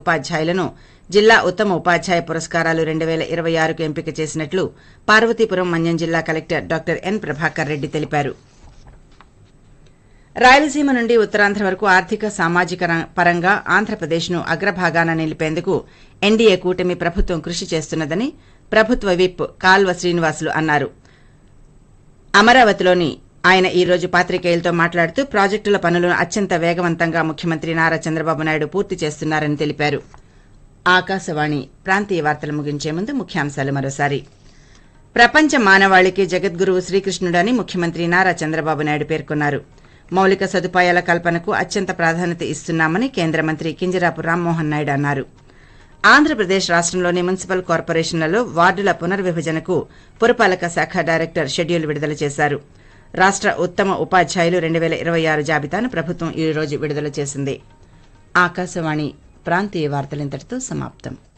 ఉపాధ్యాయులను జిల్లా ఉత్తమ ఉపాధ్యాయ పురస్కారాలు రెండు పేల ఇరవై ఆరుకు ఎంపిక చేసినట్లు పార్వతీపురం మన్యం జిల్లా collector doctor N Prabhakar Reddy తెలిపారు రాయలసీమ నుండి ఉత్తరాంధ్ర వరకు ఆర్థిక సామాజిక రం- పరంగా ఆంధ్రప్రదేశ్ను అగ్రభాగాన నిలిపేందుకు ఎన్డీఏ కూటమి ప్రభుత్వం కృషి చేస్తున్నదని ప్రభుత్వ విప్ కాల్వ శ్రీనివాసులు అన్నారు అమరావతిలోని ఆయన ఈ రోజు పాత్రికేయులతో మాట్లాడుతూ ప్రాజెక్టుల పనులను అత్యంత వేగవంతంగా ముఖ్యమంత్రి నారా చంద్రబాబు నాయుడు పూర్తి చేస్తున్నారని తెలిపారు ఆకాశవాణి ప్రాంతీయ వార్తలు ముగించే ముందు ముఖ్యాంశాలు మరోసారి ప్రపంచ మానవాళికి జగద్గురువు శ్రీకృష్ణుడని ముఖ్యమంత్రి నారా చంద్రబాబు నాయుడు పేర్కొన్నారు మౌలిక సదుపాయాల కల్పనకు అత్యంత ప్రాధాన్యత ఇస్తున్నామని కేంద్ర మంత్రి కింజరాపు రామ్మోహన్ నాయుడు అన్నారు ఆంధ్రప్రదేశ్ రాష్ట్రంలోని మున్సిపల్ కార్పొరేషన్లలో వార్డుల పునర్విభజనకు పురపాలక శాఖ డైరెక్టర్ షెడ్యూల్ విడుదల చేశారు రాష్ట్ర ఉత్తమ ఉపాధ్యాయులు రెండు వేల ఇరవై ఆరు జాబితాను ప్రభుత్వం ఈ రోజు విడుదల చేసింది ఆకాశవాణి ప్రాంతీయ వార్తలింతటితో సమాప్తం